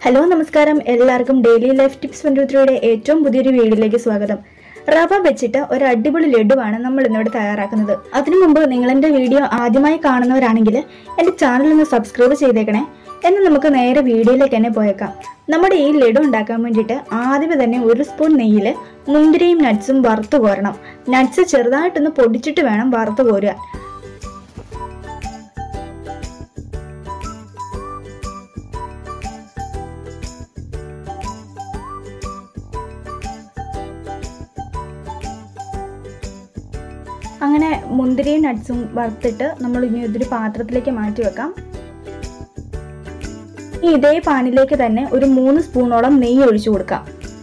hello നമസ്കാരം എല്ലാവർക്കും daily life tips twenty ത്രീയുടെ ഏറ്റവും പുതിയൊരു വീഡിയോയിലേക്ക് സ്വാഗതം റവ വെച്ചിട്ട് ഒരു അടിപൊളി ലഡുവാണ് നമ്മൾ ഇന്നിവിടെ തയ്യാറാക്കുന്നത് അതിനു മുമ്പ് നിങ്ങൾ എൻ്റെ വീഡിയോ ആദ്യമായി കാണുന്നവരാണെങ്കിൽ എൻ്റെ ചാനൽ ഒന്ന് സബ്സ്ക്രൈബ് ചെയ്തേക്കണേ എന്ന് നമുക്ക് നേരെ വീഡിയോയിലേക്ക് തന്നെ പോയേക്കാം നമ്മുടെ ഈ ലഡു ഉണ്ടാക്കാൻ വേണ്ടിയിട്ട് ആദ്യമേ തന്നെ ഒരു സ്പൂൺ നെയ്യിൽ മുന്തിരിയും നട്ട്സും വറുത്ത് കോരണം നട്ട്സ് ചെറുതായിട്ടൊന്ന് പൊടിച്ചിട്ട് വേണം വറുത്ത് കോരുക അങ്ങനെ മുന്തിരിയും നട്ട്സും വറുത്തിട്ട് നമ്മൾ ഇനി ഇതൊരു പാത്രത്തിലേക്ക് മാറ്റി വെക്കാം ഇനി ഇതേ പാനിലേക്ക് തന്നെ ഒരു മൂന്ന് സ്പൂണോളം നെയ്യ് ഒഴിച്ചു കൊടുക്കാം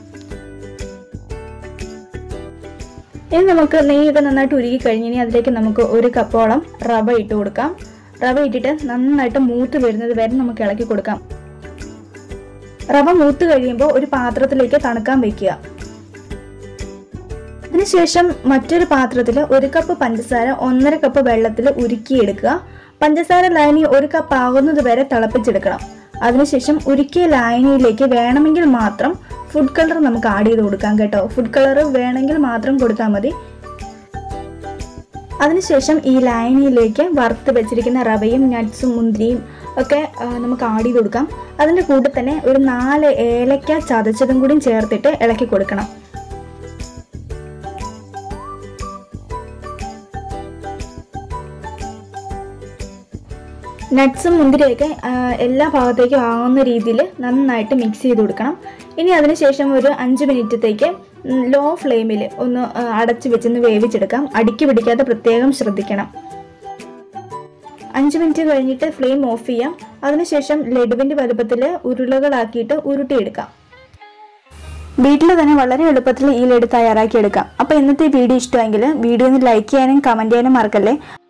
ഇനി നമുക്ക് നെയ്യൊക്കെ നന്നായിട്ട് ഉരുകി കഴിഞ്ഞ് ഇനി അതിലേക്ക് നമുക്ക് ഒരു കപ്പോളം റവ ഇട്ട് കൊടുക്കാം റവ ഇട്ടിട്ട് നന്നായിട്ട് മൂത്ത് വരുന്നത് വരെ നമുക്ക് ഇളക്കി കൊടുക്കാം റവ മൂത്ത് കഴിയുമ്പോൾ ഒരു പാത്രത്തിലേക്ക് തണുക്കാൻ വെക്കുക അതിനുശേഷം മറ്റൊരു പാത്രത്തിൽ ഒരു കപ്പ് പഞ്ചസാര ഒന്നര കപ്പ് വെള്ളത്തിൽ ഉരുക്കിയെടുക്കുക പഞ്ചസാര ലായനി ഒരു കപ്പ് ആകുന്നത് വരെ തിളപ്പിച്ചെടുക്കണം അതിനുശേഷം ഉരുക്കിയ ലായനിയിലേക്ക് വേണമെങ്കിൽ മാത്രം ഫുഡ് കളർ നമുക്ക് ആഡ് ചെയ്ത് കൊടുക്കാം കേട്ടോ ഫുഡ് കളർ വേണമെങ്കിൽ മാത്രം കൊടുത്താൽ മതി അതിനുശേഷം ഈ ലായനിയിലേക്ക് വറുത്ത് വെച്ചിരിക്കുന്ന റവയും നട്ട്സും മുന്തിരിയും ഒക്കെ ആ, നമുക്ക് ആഡ് ചെയ്ത് കൊടുക്കാം അതിൻ്റെ കൂടെ തന്നെ ഒരു നാല് ഏലക്ക ചതച്ചതും കൂടി ചേർത്തിട്ട് ഇളക്കി കൊടുക്കണം നട്ട്സും മുന്തിരിയൊക്കെ ആ, എല്ലാ ഭാഗത്തേക്കും ആവുന്ന രീതിയിൽ നന്നായിട്ട് മിക്സ് ചെയ്ത് കൊടുക്കണം ഇനി അതിനുശേഷം ഒരു അഞ്ച് മിനിറ്റത്തേക്ക് ലോ ഫ്ലെയിമിൽ ഒന്ന് ആ, അടച്ച് വെച്ചൊന്ന് വേവിച്ചെടുക്കാം അടിക്ക് പിടിക്കാതെ പ്രത്യേകം ശ്രദ്ധിക്കണം അഞ്ച് മിനിറ്റ് കഴിഞ്ഞിട്ട് ഫ്ലെയിം ഓഫ് ചെയ്യാം അതിനുശേഷം ലഡുവിൻ്റെ വലുപ്പത്തിൽ ഉരുളകളാക്കിയിട്ട് ഉരുട്ടിയെടുക്കാം വീട്ടിൽ തന്നെ വളരെ എളുപ്പത്തിൽ ഈ ലഡു തയ്യാറാക്കിയെടുക്കാം അപ്പോൾ ഇന്നത്തെ വീഡിയോ ഇഷ്ടമെങ്കിൽ വീഡിയോ ഒന്ന് ലൈക്ക് ചെയ്യാനും കമൻറ്റ് ചെയ്യാനും മറക്കല്ലേ